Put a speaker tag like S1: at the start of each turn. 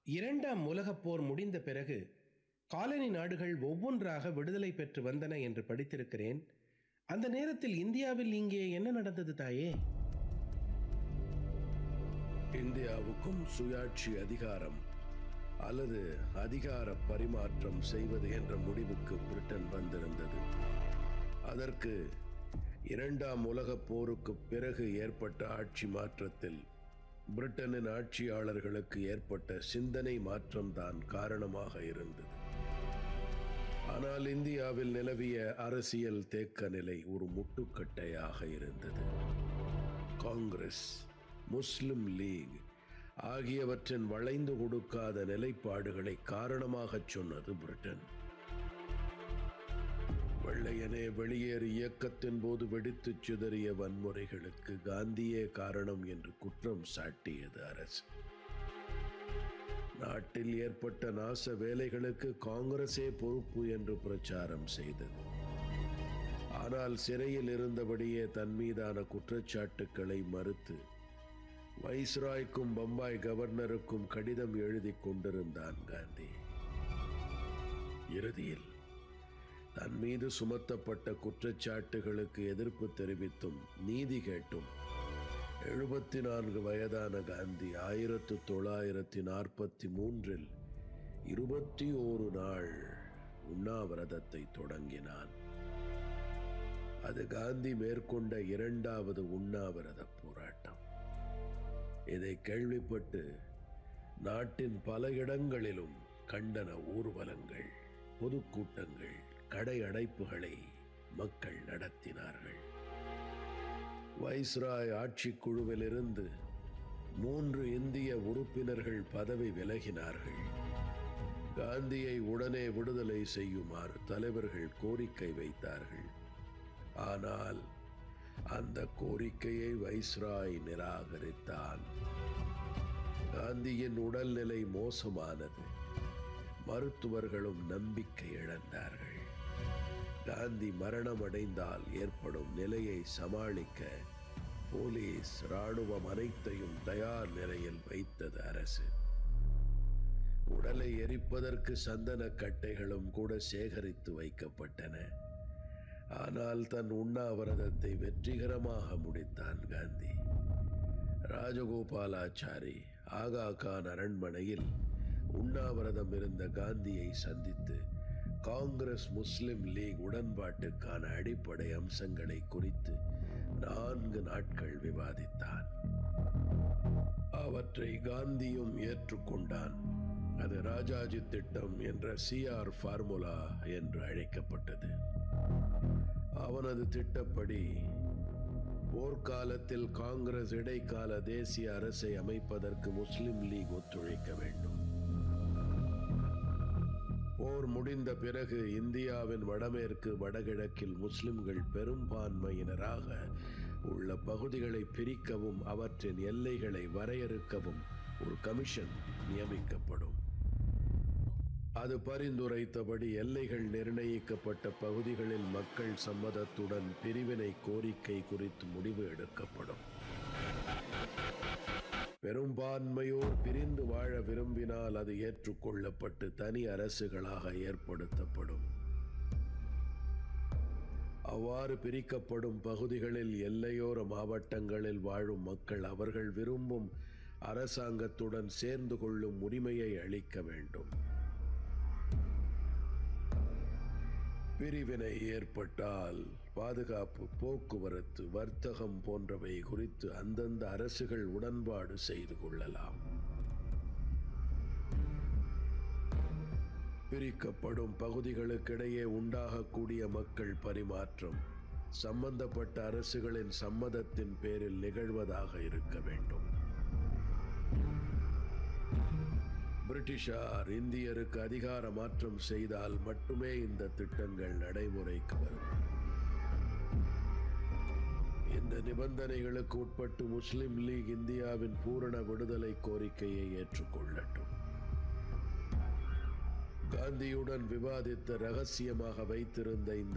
S1: இரண்டாம் உலகப் போர் முடிந்த பிறகு காலனி நாடுகள் ஒவ்வொன்றாக விடுதலை பெற்று வந்தன என்று படித்திருக்கிறேன் அந்த நேரத்தில் இந்தியாவில் இங்கே என்ன நடந்தது தாயே
S2: இந்தியாவுக்கும் சுயாட்சி அதிகாரம் அல்லது அதிகார பரிமாற்றம் செய்வது என்ற முடிவுக்கு பிரிட்டன் வந்திருந்தது அதற்கு இரண்டாம் உலகப் போருக்கு பிறகு ஏற்பட்ட ஆட்சி மாற்றத்தில் பிரிட்டனின் ஆட்சியாளர்களுக்கு ஏற்பட்ட சிந்தனை மாற்றம்தான் காரணமாக இருந்தது ஆனால் இந்தியாவில் நிலவிய அரசியல் தேக்க நிலை ஒரு முட்டுக்கட்டையாக இருந்தது காங்கிரஸ் முஸ்லிம் லீக் ஆகியவற்றின் வளைந்து கொடுக்காத நிலைப்பாடுகளை காரணமாகச் சொன்னது பிரிட்டன் வெள்ளையனே வெளியேறு இயக்கத்தின் போது வெடித்துச் சிதறிய வன்முறைகளுக்கு காந்தியே காரணம் என்று குற்றம் சாட்டியது அரசு நாட்டில் ஏற்பட்ட நாச வேலைகளுக்கு காங்கிரசே பொறுப்பு என்று பிரச்சாரம் செய்தது ஆனால் சிறையில் இருந்தபடியே தன் மீதான குற்றச்சாட்டுக்களை மறுத்து வைஸ்ராய்க்கும் பம்பாய் கவர்னருக்கும் கடிதம் எழுதி கொண்டிருந்தான் காந்தி இறுதியில் தன் மீது சுமத்தப்பட்ட குற்றச்சாட்டுகளுக்கு எதிர்ப்பு தெரிவித்தும் நீதி கேட்டும் எழுபத்தி நான்கு வயதான காந்தி ஆயிரத்து தொள்ளாயிரத்தி நாற்பத்தி மூன்றில் இருபத்தி ஓரு நாள் உண்ணாவிரதத்தை தொடங்கினான் அது காந்தி மேற்கொண்ட இரண்டாவது உண்ணாவிரத போராட்டம் இதை கேள்விப்பட்டு நாட்டின் பல இடங்களிலும் கண்டன ஊர்வலங்கள் பொதுக்கூட்டங்கள் கடை அடைப்புகளை மக்கள் நடத்தினார்கள் வைஸ்ராய் ஆட்சிக் குழுவிலிருந்து மூன்று இந்திய உறுப்பினர்கள் பதவி விலகினார்கள் காந்தியை உடனே விடுதலை செய்யுமாறு தலைவர்கள் கோரிக்கை வைத்தார்கள் ஆனால் அந்த கோரிக்கையை வைஸ்ராய் நிராகரித்தான் காந்தியின் உடல்நிலை மோசமானது மருத்துவர்களும் நம்பிக்கை இழந்தார்கள் காந்தி மரணமடைந்தால் ஏற்படும் நிலையை சமாளிக்க போலீஸ் ராணுவம் அனைத்தையும் தயார் நிலையில் வைத்தது அரசு உடலை எரிப்பதற்கு சந்தன கட்டைகளும் கூட சேகரித்து வைக்கப்பட்டன ஆனால் தன் உண்ணாவிரதத்தை வெற்றிகரமாக முடித்தான் காந்தி ராஜகோபாலாச்சாரி ஆகா கான் அரண்மனையில் உண்ணாவிரதம் இருந்த காந்தியை சந்தித்து காங்கிரஸ் முஸ்லிம் லீக் உடன்பாட்டுக்கான அடிப்படை அம்சங்களை குறித்து நான்கு நாட்கள் விவாதித்தான் அவற்றை காந்தியும் ஏற்றுக்கொண்டான் அது ராஜாஜி திட்டம் என்ற சிஆர் ஃபார்முலா என்று அழைக்கப்பட்டது அவனது திட்டப்படி போர்க்காலத்தில் காங்கிரஸ் இடைக்கால தேசிய அரசை அமைப்பதற்கு முஸ்லிம் லீக் ஒத்துழைக்க வேண்டும் போர் முடிந்த பிறகு இந்தியாவின் வடமேற்கு வடகிழக்கில் முஸ்லிம்கள் பெரும்பான்மையினராக உள்ள பகுதிகளை பிரிக்கவும் அவற்றின் எல்லைகளை வரையறுக்கவும் ஒரு கமிஷன் நியமிக்கப்படும் அது பரிந்துரைத்தபடி எல்லைகள் நிர்ணயிக்கப்பட்ட பகுதிகளில் மக்கள் சம்மதத்துடன் பிரிவினை கோரிக்கை குறித்து முடிவு எடுக்கப்படும் பெரும்பான்மையோர் பிரிந்து வாழ விரும்பினால் அது ஏற்றுக்கொள்ளப்பட்டு தனி அரசுகளாக ஏற்படுத்தப்படும் அவ்வாறு பிரிக்கப்படும் பகுதிகளில் எல்லையோர மாவட்டங்களில் வாழும் மக்கள் அவர்கள் விரும்பும் அரசாங்கத்துடன் சேர்ந்து கொள்ளும் உரிமையை அளிக்க வேண்டும் பிரிவினை ஏற்பட்டால் பாதுகாப்பு போக்குவரத்து வர்த்தகம் போன்றவை குறித்து அந்தந்த அரசுகள் உடன்பாடு செய்து கொள்ளலாம் பிரிக்கப்படும் பகுதிகளுக்கிடையே உண்டாகக்கூடிய மக்கள் பரிமாற்றம் சம்பந்தப்பட்ட அரசுகளின் சம்மதத்தின் பேரில் நிகழ்வதாக இருக்க வேண்டும் பிரிட்டிஷார் இந்தியருக்கு அதிகார மாற்றம் செய்தால் மட்டுமே இந்த திட்டங்கள் நடைமுறைக்கு வரும் இந்த நிபந்தனைகளுக்கு உட்பட்டு முஸ்லிம் லீக் இந்தியாவின் பூரண விடுதலை கோரிக்கையை ஏற்றுக்கொள்ளட்டும் காந்தியுடன் விவாதித்து ரகசியமாக வைத்திருந்த இந்த